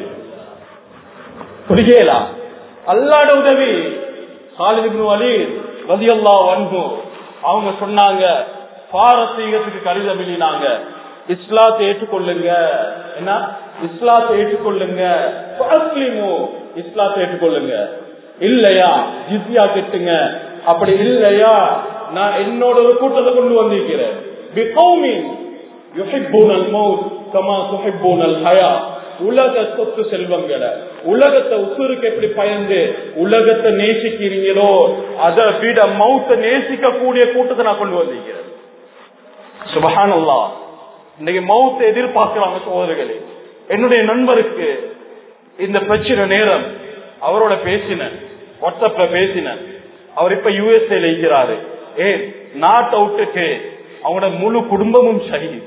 பிடிக்கலாம் அல்லாட உதவி சாலிபின் அலி ரதியல்லா வன்பு அவங்க சொன்னாங்க பாரசீகத்துக்கு கடிதம் எழுதினாங்க இஸ்லாத்தை ஏற்றுக்கொள்ளுங்க என்ன இஸ்லாத்தை ஏற்றுக்கொள்ளுங்க இஸ்லாத்தை ஏற்றுக்கொள்ளுங்க இல்லையா ஜிஸ்யா கெட்டுங்க அப்படி இல்லையா நான் என்னோட ஒரு கூட்டத்தை கொண்டு வந்திருக்கிறேன் உலக சொத்து செல்வங்களை உலகத்தை உசுருக்கு எப்படி பயந்து உலகத்தை நேசிக்கிறீங்களோ அதை விட மவுத்த நேசிக்க கூடிய கூட்டத்தை நான் கொண்டு வந்திருக்கிறேன் சுபஹானல்லா இன்னைக்கு மவுத்தை எதிர்பார்க்கிறாங்க சோதர்களே என்னுடைய நண்பருக்கு இந்த பிரச்சனை நேரம் அவரோட பேசினேன் வாட்ஸ்அப்ல பேசினேன் அவர் இப்ப யூஎஸ்ஏ இருக்கிறாரு ஏன் நாட்டை விட்டுட்டு அவங்களோட முழு குடும்பமும் ஷஹீத்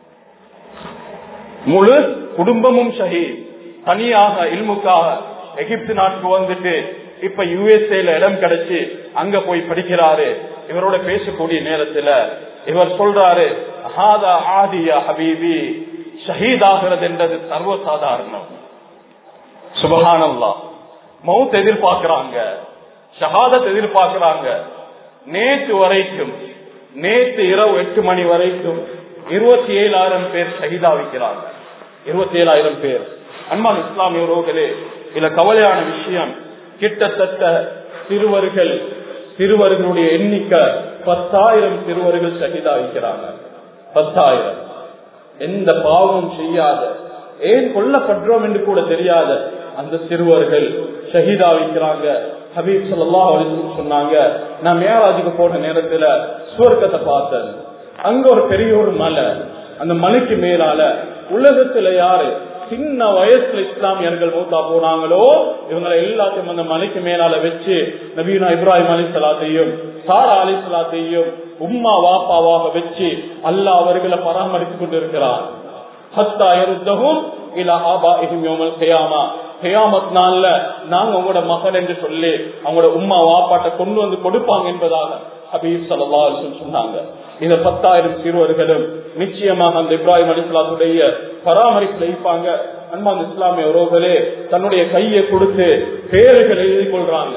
முழு குடும்பமும் ஷஹீத் தனியாக இல்முக்காக எகிப்து நாட்டுக்கு வந்துட்டு இப்ப யுஎஸ்ஏல இடம் கிடைச்சு அங்க போய் படிக்கிறாரு இவரோட பேசக்கூடிய நேரத்துல இவர் சொல்றாரு ஹாதா ஆதியா ஹபீபி ஷஹீத் ஆகிறது என்றது சர்வசாதாரணம் சுபகானல்லா மவுத் எதிர்பார்க்கிறாங்க ஷஹாதத் எதிர்பார்க்கிறாங்க நேற்று வரைக்கும் நேற்று இரவு எட்டு மணி வரைக்கும் இருபத்தி ஏழாயிரம் பேர் ஷஹீதாவிக்கிறாங்க இருபத்தி ஏழாயிரம் பேர் அன்பான் இஸ்லாமிய உறவுகளே இதுல கவலையான விஷயம் கிட்டத்தட்ட சிறுவர்கள் சிறுவர்களுடைய எண்ணிக்கை பத்தாயிரம் சிறுவர்கள் ஷஹீதாவிக்கிறாங்க பத்தாயிரம் எந்த பாவமும் செய்யாத ஏன் கொல்லப்படுறோம் என்று கூட தெரியாத அந்த சிறுவர்கள் ஷஹீதாவிக்கிறாங்க ஹபீப் சொல்லா சொன்னாங்க நான் மேராஜுக்கு போன நேரத்துல சுவர்க்கத்தை பார்த்தேன் அங்க ஒரு பெரிய ஒரு மலை அந்த மலைக்கு மேலால உலகத்துல யாரு சின்ன வயசுல இஸ்லாமியர்கள் மூத்தா போனாங்களோ இவங்களை எல்லாத்தையும் அந்த மலைக்கு மேலால வச்சு நபீனா இப்ராஹிம் அலி சலாத்தையும் சாரா அலி சலாத்தையும் உம்மா வாப்பாவாக வச்சு அல்லாஹ் அவர்களை பராமரித்துக் கொண்டிருக்கிறார் ஹத்தா இருந்தகும் இல்ல ஆபா இஹிம் கியாமா கியாமத் நாள்ல நாங்க உங்களோட மகன் என்று சொல்லி அவங்களோட உம்மா வாப்பாட்ட கொண்டு வந்து கொடுப்பாங்க என்பதாக ஹபீப் சல்லா சொன்னாங்க இந்த பத்தாயிரம் சிறுவர்களும் நிச்சயமாக அந்த இப்ராஹிம் அலிஸ்லாத்துடைய பராமரிப்புல இருப்பாங்க அன்பான் இஸ்லாமிய உறவுகளே தன்னுடைய கையை கொடுத்து பேருகள் எழுதி கொள்றாங்க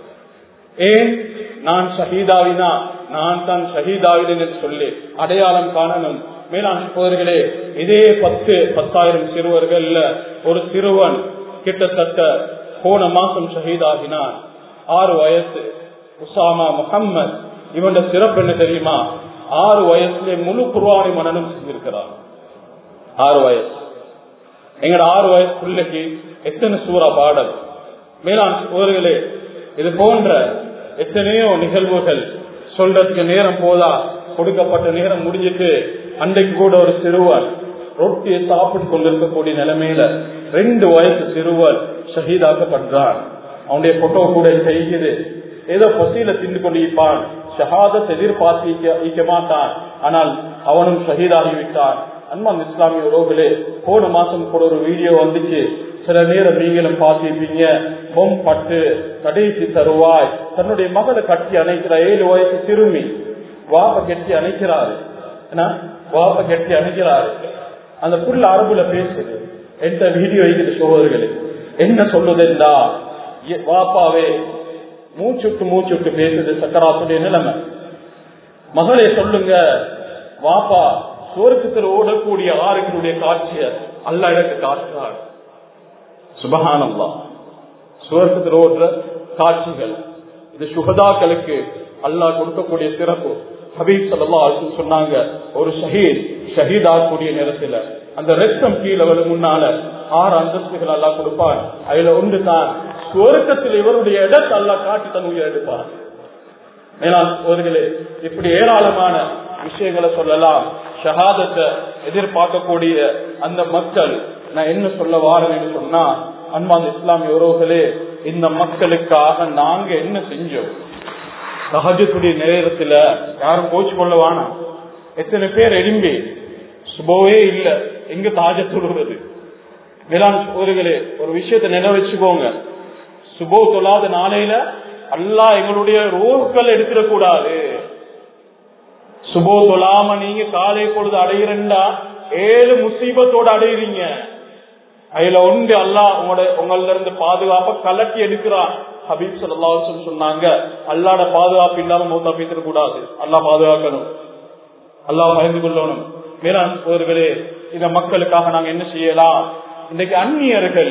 ஏன் நான் ஷஹீதாவினா நான் தான் ஷஹீதாவினேன் என்று சொல்லி அடையாளம் காணணும் மேலாண் சோதர்களே இதே பத்து பத்தாயிரம் சிறுவர்கள்ல ஒரு சிறுவன் கிட்டத்தட்ட போன மாசம் ஷஹீதாகினான் ஆறு வயசு உசாமா முகம்மது இவன் சிறப்பு என்ன தெரியுமா ஆறு வயசுல முழு குர்வானை மனநம் செஞ்சிருக்கிறான் ஆறு வயசு எங்கட ஆறு வயசு பிள்ளைக்கு எத்தனை சூறா பாடல் மேலாண் சோதர்களே இது போன்ற எத்தனையோ நிகழ்வுகள் சொல்றதுக்கு நேரம் போதா கொடுக்கப்பட்ட நேரம் முடிஞ்சிட்டு அன்றைக்கு கூட ஒரு சிறுவன் ரொட்டியை சாப்பிட்டு கொண்டிருக்கக்கூடிய நிலைமையில ரெண்டு வயசு சிறுவன் ஷஹீதாக்கப்படுறான் அவனுடைய போட்டோ கூட செய்கிறது ஏதோ பசியில திண்டு கொண்டு இருப்பான் ஷஹாதத் எதிர்பார்த்து ஈக்க மாட்டான் ஆனால் அவனும் ஷஹீதாகி விட்டான் அன்பான் இஸ்லாமிய உறவுகளே போன மாசம் கூட ஒரு வீடியோ வந்துச்சு சில நேரம் நீங்களும் பார்த்திருப்பீங்க பொம் பட்டு கடைசி தருவாய் தன்னுடைய மகளை கட்டி அணைக்கிற ஏழு வயசு சிறுமி வாப்ப கெட்டி அணைக்கிறாரு வாப்ப கெட்டி அணைக்கிறாரு அந்த புள்ள அரபுல பேசுது எந்த வீடியோ இருக்குது சோழர்களே என்ன சொல்லுதுண்டா வாப்பாவே மூச்சுட்டு மூச்சுட்டு பேசுது சக்கராத்துடைய நிலைமை மகளே சொல்லுங்க வாப்பா சோர்க்கத்தில் ஓடக்கூடிய ஆறுகளுடைய காட்சிய அல்ல எனக்கு காட்டுறார் சுபகானந்தா சுவர்க்கத்தில் ஓடுற காட்சிகள் இது சுகதாக்களுக்கு அல்லாஹ் கொடுக்கக்கூடிய சிறப்பு ஹபீப் சல்லா சொன்னாங்க ஒரு ஷஹீத் ஷஹீத் ஆகக்கூடிய நேரத்துல அந்த ரத்தம் கீழே வரும் முன்னால ஆறு அந்தஸ்துகள் அல்லா கொடுப்பான் அதுல ஒன்று தான் சுவர்க்கத்தில் இவருடைய இடத்தை அல்லா காட்டி தன் உயிர் எடுப்பான் மேலாம் ஒருகளே இப்படி ஏராளமான விஷயங்களை சொல்லலாம் ஷஹாதத்தை எதிர்பார்க்கக்கூடிய அந்த மக்கள் நான் என்ன சொல்ல வாரேன்னு சொன்னா அன்பாந்த இஸ்லாமிய உறவுகளே இந்த மக்களுக்காக நாங்க என்ன செஞ்சோம் சகஜத்துடைய நேரத்துல யாரும் கோச்சு கொள்ள வேணாம் எத்தனை பேர் எலும்பி சுபோவே இல்ல எங்க தாஜ தொழுகிறது மேலாண் சோதர்களே ஒரு விஷயத்தை நினைவு வச்சுக்கோங்க சுபோ தொழாத நாளையில அல்லா எங்களுடைய ரோக்கள் எடுத்துடக்கூடாது சுபோ தொழாம நீங்க காலை பொழுது அடையிறா ஏழு முசீபத்தோட அடையிறீங்க அதுல ஒன்று அல்லா உங்களோட உங்கள இருந்து பாதுகாப்ப கலட்டி எடுக்கிறான் ஹபீப் சல்லா சொன்னாங்க அல்லாட பாதுகாப்பு இல்லாம மூத்தா பேசிட கூடாது அல்லா பாதுகாக்கணும் அல்லா பயந்து கொள்ளணும் மேலாண் சோதர்களே இந்த மக்களுக்காக நாங்க என்ன செய்யலாம் இன்னைக்கு அந்நியர்கள்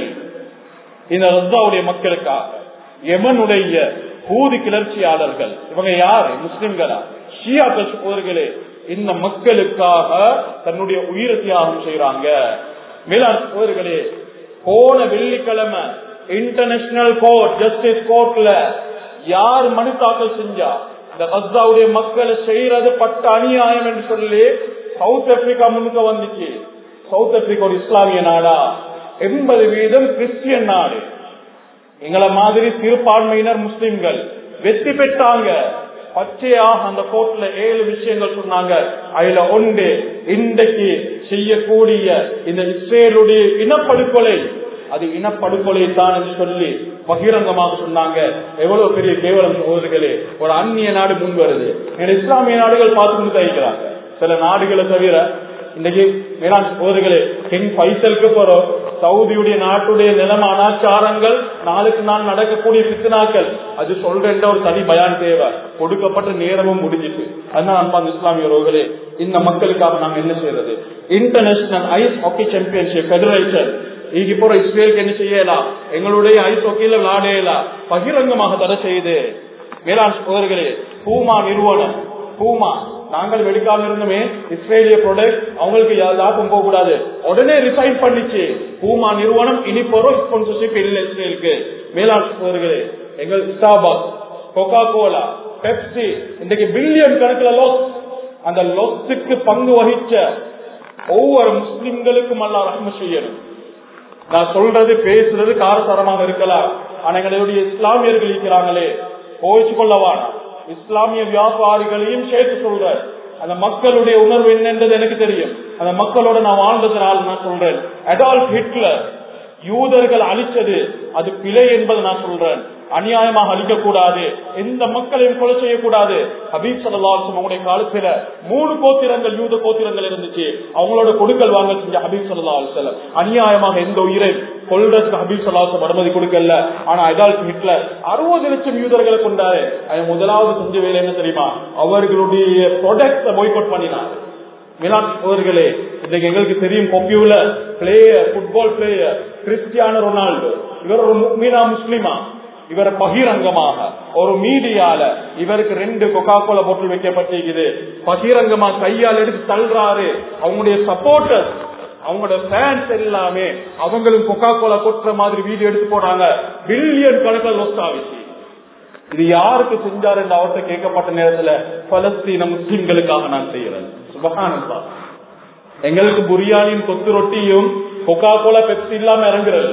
இந்த ரத்தாவுடைய மக்களுக்காக எமனுடைய பூதி கிளர்ச்சியாளர்கள் இவங்க யாரு முஸ்லிம்களா ஷியா சோதர்களே இந்த மக்களுக்காக தன்னுடைய உயிரை தியாகம் செய்யறாங்க மேலாண் சோதர்களே போன வெள்ளிக்கிழமை இன்டர்நேஷனல் கோர்ட் ஜஸ்டிஸ் கோர்ட்ல யார் மனு தாக்கல் செஞ்சா இந்த கஸ்தாவுடைய மக்களை செய்யறது பட்ட அநியாயம் என்று சொல்லி சவுத் ஆப்பிரிக்கா முன்னுக்கு வந்துச்சு சவுத் ஆப்பிரிக்கா ஒரு இஸ்லாமிய நாடா எண்பது வீதம் கிறிஸ்டியன் நாடு எங்களை மாதிரி சிறுபான்மையினர் முஸ்லிம்கள் வெற்றி பெற்றாங்க பச்சையாக அந்த கோர்ட்ல ஏழு விஷயங்கள் சொன்னாங்க அதுல ஒன்று இன்றைக்கு செய்யக்கூடிய இந்த இஸ்ரேலுடைய இனப்படுகொலை அது இனப்படுகொலை தான் என்று சொல்லி பகிரங்கமாக சொன்னாங்க எவ்வளவு பெரிய கேவலம் சோதர்களே ஒரு அந்நிய நாடு முன் வருது இஸ்லாமிய நாடுகள் பார்த்து கொண்டு தவிக்கிறாங்க சில நாடுகளை தவிர இன்னைக்கு மேலாண் சோதர்களே கிங் பைசலுக்கு போறோம் சவுதியுடைய நாட்டுடைய நிலம் அனாச்சாரங்கள் நாளுக்கு நாள் நடக்கக்கூடிய பித்தனாக்கள் அது சொல்றேன் ஒரு தனி பயான் தேவை கொடுக்கப்பட்ட நேரமும் முடிஞ்சிட்டு அதனால அன்பான் இஸ்லாமிய ரோகளே இந்த மக்களுக்காக நாங்க என்ன செய்யறது international ice hockey championship federation ಈಗ இப்போ இஸ்ரேலுக்கு என்ன செய்யலாம் எங்களுடைய ஐஸ் ஹாக்கியில விளையாடலாம் பகிரங்கமாக தடை செய்து மேலாண் சோதர்களே பூமா நிறுவனம் பூமா நாங்கள் வெடிக்காம இருந்தோமே இஸ்ரேலிய ப்ராடக்ட் அவங்களுக்கு லாபம் போக கூடாது உடனே ரிசைன் பண்ணிச்சு பூமா நிறுவனம் இனி போறோம் ஸ்பான்சர்ஷிப் இல்லை இஸ்ரேலுக்கு மேலாண் சோதர்களே எங்கள் ஸ்டாபாக் கொக்கா கோலா பெப்சி இன்றைக்கு பில்லியன் கணக்கில் லோஸ் அந்த லொத்துக்கு பங்கு வகிச்ச ஒவ்வொரு முஸ்லிம்களுக்கும் அல்லா ரஹ்ம செய்யணும் நான் சொல்றது பேசுறது காரசாரமாக இருக்கலாம் ஆனா எங்களுடைய இஸ்லாமியர்கள் இருக்கிறாங்களே கோவிச்சு கொள்ளவான் இஸ்லாமிய வியாபாரிகளையும் சேர்த்து சொல்ற அந்த மக்களுடைய உணர்வு என்னன்றது எனக்கு தெரியும் அந்த மக்களோட நான் வாழ்ந்ததுனால நான் சொல்றேன் அடால்ட் ஹிட்லர் யூதர்கள் அழிச்சது அது பிழை என்பதை நான் சொல்றேன் அநியாயமாக அழிக்கக்கூடாது எந்த மக்களையும் கொலை செய்யக்கூடாது ஹபீப் சல்லாஹம் அவங்களுடைய காலத்துல மூணு கோத்திரங்கள் யூத கோத்திரங்கள் இருந்துச்சு அவங்களோட கொடுக்கல் வாங்க செஞ்ச ஹபீப் சல்லா அலுவலம் அநியாயமாக எந்த உயிரை கொள்றதுக்கு ஹபீப் சல்லாஹம் அனுமதி கொடுக்கல ஆனா அடால்ட் ஹிட்லர் அறுபது லட்சம் யூதர்களை கொண்டாரு அது முதலாவது செஞ்ச வேலை என்ன தெரியுமா அவர்களுடைய ப்ராடக்ட பாய்கோட் பண்ணினார் மிலான் அவர்களே இன்னைக்கு எங்களுக்கு தெரியும் popular player football player Cristiano Ronaldo இவர் ஒரு மீனா முஸ்லிமா இவர் பகிரங்கமாக ஒரு மீடியால இவருக்கு ரெண்டு கொக்கா கோலா போட்டு வைக்கப்பட்டிருக்குது பகிரங்கமா கையால் எடுத்து தள்ளுறாரு அவங்களுடைய சப்போர்ட்டர்ஸ் அவங்களோட ஃபேன்ஸ் எல்லாமே அவங்களும் கொக்கா கோலா கொட்டுற மாதிரி வீடியோ எடுத்து போனாங்க பில்லியன் கணக்கில் லொஸ் ஆகிச்சு இது யாருக்கு செஞ்சாரு என்று அவர்கிட்ட கேட்கப்பட்ட நேரத்துல பலஸ்தீன முஸ்லிம்களுக்காக நான் செய்யறேன் சுபகானந்தா எங்களுக்கு புரியாணியும் கொத்து ரொட்டியும் கொக்கா கோலா பெப்சி இல்லாம இறங்குறது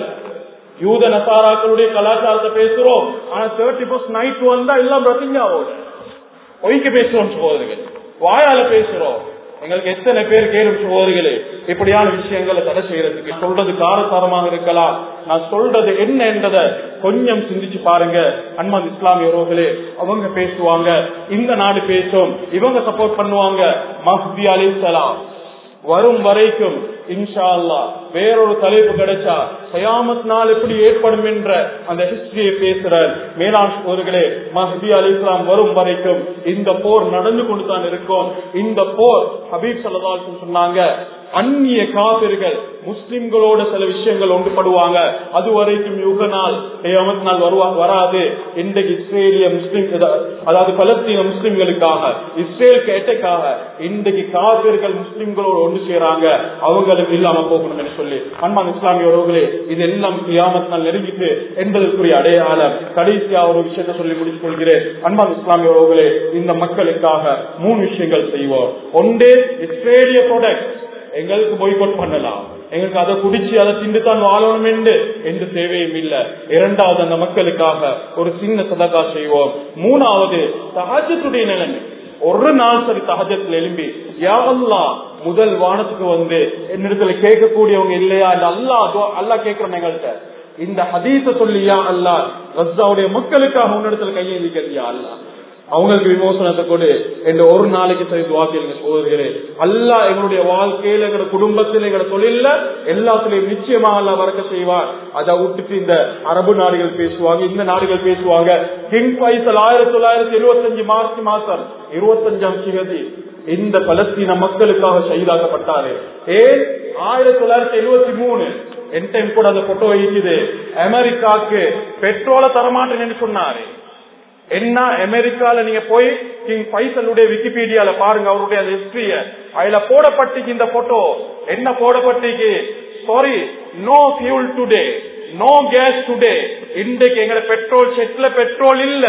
யூத நசாராக்களுடைய கலாச்சாரத்தை பேசுறோம் ஆனா தேர்ட்டி பர்ஸ்ட் நைட் வந்தா எல்லாம் ரத்திஞ்சாவோட பொய்க்கு பேசுறோம் சகோதரிகள் வாயால பேசுறோம் எங்களுக்கு எத்தனை பேர் கேளும் சகோதரிகளே இப்படியான விஷயங்களை தடை செய்யறதுக்கு சொல்றது காரசாரமாக இருக்கலாம் நான் சொல்றது என்ன என்றதை கொஞ்சம் சிந்திச்சு பாருங்க அன்மன் இஸ்லாமியர்களே அவங்க பேசுவாங்க இந்த நாடு பேசும் இவங்க சப்போர்ட் பண்ணுவாங்க மஹ்தி அலி சலாம் வரும் வரைக்கும் இன்ஷா அல்லா வேறொரு தலைப்பு கிடைச்சா கயாமத் நாள் எப்படி ஏற்படும் என்ற அந்த ஹிஸ்டரியை பேசுற மேலாண் போர்களே மஹதி அலி இஸ்லாம் வரும் வரைக்கும் இந்த போர் நடந்து கொண்டு தான் இருக்கும் இந்த போர் ஹபீப் சல்லதாசன் சொன்னாங்க அந்நிய காபிர்கள் முஸ்லிம்களோட சில விஷயங்கள் ஒன்றுபடுவாங்க அது வரைக்கும் யுக நாள் கயாமத் நாள் வருவா வராது இன்றைக்கு இஸ்ரேலிய முஸ்லிம் அதாவது பலஸ்தீன முஸ்லிம்களுக்காக இஸ்ரேல் கேட்டக்காக இன்றைக்கு காபிர்கள் முஸ்லிம்களோடு ஒன்று சேராங்க அவங்களும் இல்லாம போகணும் என்று சொல்லி அன்பான் இஸ்லாமிய உறவுகளே இது எல்லாம் கியாமத் நாள் நெருங்கிட்டு என்பதற்குரிய அடையாளம் கடைசியா ஒரு விஷயத்தை சொல்லி முடித்துக் கொள்கிறேன் அன்பான் இஸ்லாமிய உறவுகளே இந்த மக்களுக்காக மூணு விஷயங்கள் செய்வோம் ஒன்றே இஸ்ரேலிய ப்ராடக்ட் எங்களுக்கு பொய்கொட் பண்ணலாம் எங்களுக்கு அதை குடிச்சு அதை திண்டுத்தான் வாழணும் என்று எந்த தேவையும் இல்ல இரண்டாவது அந்த மக்களுக்காக ஒரு சின்ன சதக்கா செய்வோம் மூணாவது சகஜத்துடைய நிலைமை ஒரு நாள் சரி சகஜத்துல எழும்பி யாவல்லா முதல் வானத்துக்கு வந்து என்னிடத்துல கேட்கக்கூடியவங்க இல்லையா இல்ல அல்லா அல்லா கேட்கிறோம் எங்கள்கிட்ட இந்த ஹதீச சொல்லியா அல்லா ரஸ்தாவுடைய மக்களுக்காக உன்னிடத்துல கையெழுதிக்கிறதியா அல்லா அவங்களுக்கு விமோசனத்தை கொடு என்ற ஒரு நாளைக்கு சரி துவாக்கியங்க சோதர்களே அல்லா எங்களுடைய வாழ்க்கையில எங்களோட குடும்பத்தில் எங்களோட தொழில எல்லாத்துலயும் நிச்சயமாக அல்லா வரக்க செய்வார் அதை விட்டுட்டு இந்த அரபு நாடுகள் பேசுவாங்க இந்த நாடுகள் பேசுவாங்க கிங் பைசல் ஆயிரத்தி தொள்ளாயிரத்தி எழுபத்தி அஞ்சு மார்ச் மாசம் இருபத்தஞ்சாம் சிகதி இந்த பலஸ்தீன மக்களுக்காக ஷஹீதாக்கப்பட்டாரு ஏன் ஆயிரத்தி தொள்ளாயிரத்தி எழுபத்தி மூணு என் டைம் கூட அந்த போட்டோ இருக்குது அமெரிக்காக்கு பெட்ரோலை தரமாட்டேன்னு சொன்னாரு என்ன அமெரிக்கால நீங்க போய் கிங் பைசலுடைய விக்கிபீடியால பாருங்க அவருடைய அந்த ஹிஸ்டரிய அதுல போடப்பட்டிக்கு இந்த போட்டோ என்ன போடப்பட்டிக்கு sorry no fuel today no gas today இன்றைக்கு எங்கட பெட்ரோல் செட்ல பெட்ரோல் இல்ல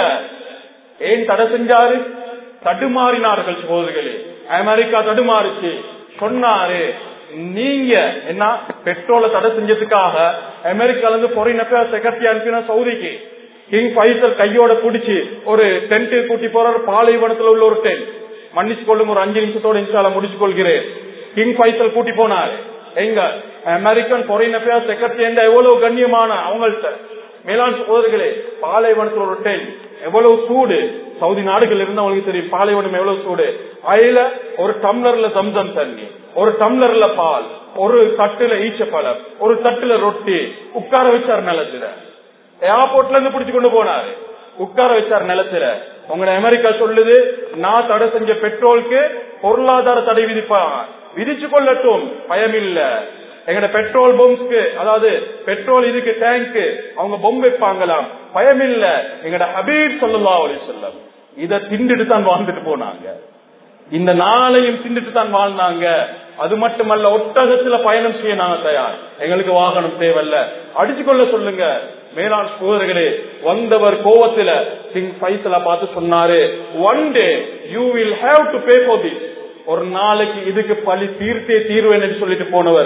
ஏன் தடை செஞ்சாரு தடுமாறினார்கள் சகோதரிகளே அமெரிக்கா தடுமாறுச்சு சொன்னாரு நீங்க என்ன பெட்ரோலை தடை செஞ்சதுக்காக அமெரிக்கால இருந்து பொறின செக்ரட்டரி அனுப்பின சவுதிக்கு கிங் பைசல் கையோட பிடிச்சி ஒரு டென்ட் கூட்டி போற பாலைவனத்துல உள்ள ஒரு டென்ட் மன்னிச்சு கொள்ளும் ஒரு அஞ்சு நிமிஷத்தோட இன்ஷால முடிச்சு கொள்கிறேன் கிங் பைசல் கூட்டி போனார் எங்க அமெரிக்கன் பொறையின் அஃபேர்ஸ் செக்ரட்டரி என்ற எவ்வளவு கண்ணியமான அவங்கள்ட்ட மேலாண் சோதர்களே பாலைவனத்துல ஒரு டென்ட் எவ்வளவு சூடு சவுதி நாடுகள் இருந்து அவங்களுக்கு தெரியும் பாலைவனம் எவ்வளவு சூடு அதுல ஒரு டம்ளர்ல சம்சம் தண்ணி ஒரு டம்ளர்ல பால் ஒரு தட்டுல ஈச்சப்பழம் ஒரு தட்டுல ரொட்டி உட்கார வச்சார் நிலத்துல ஏர்போர்ட்ல இருந்து பிடிச்சு கொண்டு போனாரு உட்கார வச்சார் நிலத்துல உங்க அமெரிக்கா சொல்லுது நான் தடை செஞ்ச பெட்ரோலுக்கு பொருளாதார தடை விதிப்பாங்க விதிச்சு கொள்ளட்டும் பயம் இல்ல எங்கட பெட்ரோல் பொம்ஸ்க்கு அதாவது பெட்ரோல் இதுக்கு டேங்க் அவங்க பொம் வைப்பாங்களாம் பயம் இல்ல எங்கட ஹபீப் சொல்லலா அலி சொல்லம் இத திண்டுட்டு தான் வாழ்ந்துட்டு போனாங்க இந்த நாளையும் திண்டுட்டு தான் வாழ்ந்தாங்க அது மட்டுமல்ல ஒட்டகத்துல பயணம் செய்ய நாங்க தயார் எங்களுக்கு வாகனம் தேவையில்ல அடிச்சு கொள்ள சொல்லுங்க மேலாண் சோதர்களே வந்தவர் கோவத்துல சிங் பைசலா பார்த்து சொன்னாரு one day you will have to pay for this ஒரு நாளைக்கு இதுக்கு பழி தீர்த்தே தீர்வேன் என்று சொல்லிட்டு போனவர்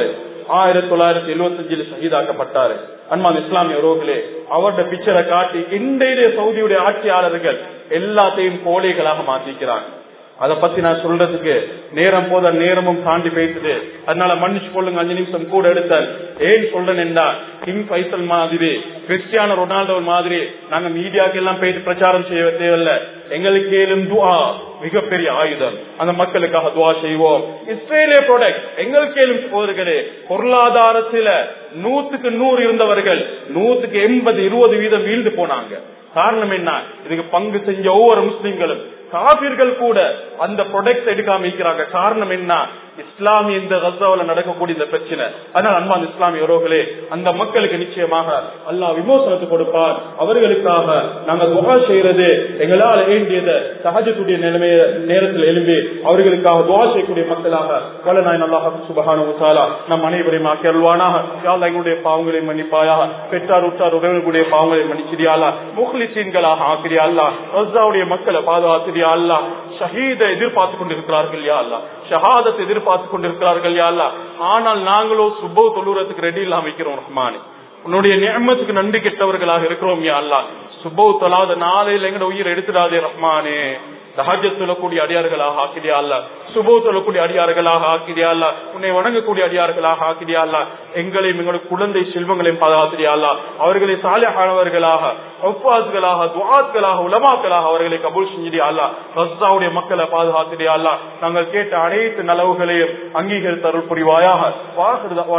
ஆயிரத்தி தொள்ளாயிரத்தி எழுபத்தி அஞ்சுல சகிதாக்கப்பட்டாரு அன்பான் இஸ்லாமிய உறவுகளே அவருடைய பிக்சரை காட்டி இன்றைய சவுதியுடைய ஆட்சியாளர்கள் எல்லாத்தையும் கோழைகளாக மாத்திக்கிறாங்க அதை பத்தி நான் சொல்றதுக்கு நேரம் போத நேரமும் தாண்டி போயிட்டுது அதனால மன்னிச்சு கொள்ளுங்க அஞ்சு நிமிஷம் கூட எடுத்தேன் ஏன் சொல்றேன் என்றா கிங் பைசல் மாதிரி கிறிஸ்டியானோ ரொனால்டோ மாதிரி நாங்க மீடியாக்கு எல்லாம் போயிட்டு பிரச்சாரம் செய்ய தேவையில்ல எங்களுக்கு ஏலும் துவா மிகப்பெரிய ஆயுதம் அந்த மக்களுக்காக துவா செய்வோம் இஸ்ரேலிய ப்ராடக்ட் எங்களுக்கு ஏலும் சோதர்களே பொருளாதாரத்தில நூத்துக்கு நூறு இருந்தவர்கள் நூத்துக்கு எண்பது இருபது வீதம் வீழ்ந்து போனாங்க காரணம் என்ன இதுக்கு பங்கு செஞ்ச ஒவ்வொரு முஸ்லிம்களும் காபிர்கள் கூட அந்த ப்ரொடக்ட் எடுக்காம இருக்கிறாங்க காரணம் என்ன இஸ்லாமிய இந்த ரசாவில நடக்கக்கூடிய இந்த பிரச்சனை அதனால் அன்பான் இஸ்லாமிய உறவுகளே அந்த மக்களுக்கு நிச்சயமாக அல்லாஹ் விமோசனத்தை கொடுப்பார் அவர்களுக்காக நாங்க துகா செய்யறது எங்களால் வேண்டியத சகஜத்துடைய நிலைமைய நேரத்தில் எழும்பி அவர்களுக்காக துவா செய்யக்கூடிய மக்களாக வல்ல நாய் நல்லா சுபகான உசாலா நம் அனைவரையும் ஆக்கி அருள்வானாக யாழ் எங்களுடைய பாவங்களை மன்னிப்பாயாக பெற்றார் உற்றார் உறவுகளுடைய பாவங்களை மன்னிச்சிரியாலா முஹ்லிசீன்களாக ஆக்கிரியா அல்லா ரஸ்ஸாவுடைய மக்களை பாதுகாத்திரியா அல்லா ஷஹீதை எதிர்பார்த்து கொண்டிருக்கிறார்கள் யா அல்லா ஷஹாதத்தை எதிர்பார்த்து கொண்டிருக்கிறார்கள் யா அல்லா ஆனால் நாங்களோ சுபோ தொழுறதுக்கு ரெடி இல்லாம வைக்கிறோம் ரஹ்மானே உன்னுடைய நியமத்துக்கு நன்றி கெட்டவர்களாக இருக்கிறோம் யா அல்லா சுபோ தொழாத நாளையில எங்கட உயிரை எடுத்துடாதே ரஹ்மானே தஹஜத் சொல்லக்கூடிய அடியார்களாக ஆக்கிடியா அல்ல சுபோ சொல்லக்கூடிய அடியார்களாக ஆக்கிடியா அல்ல உன்னை வணங்கக்கூடிய அடியார்களாக ஆக்கிடியா அல்ல எங்களையும் எங்களுடைய குழந்தை செல்வங்களையும் பாதுகாத்திரியா அல்ல அவர்களை சாலையானவர்களாக ஒப்பாஸ்களாக துவாத்களாக உலமாக்களாக அவர்களை கபூல் செஞ்சிடியா அல்ல ரஸ்தாவுடைய மக்களை பாதுகாத்திரியா அல்ல நாங்கள் கேட்ட அனைத்து நலவுகளையும் அங்கீகரித்து அருள் புரிவாயாக வாசல்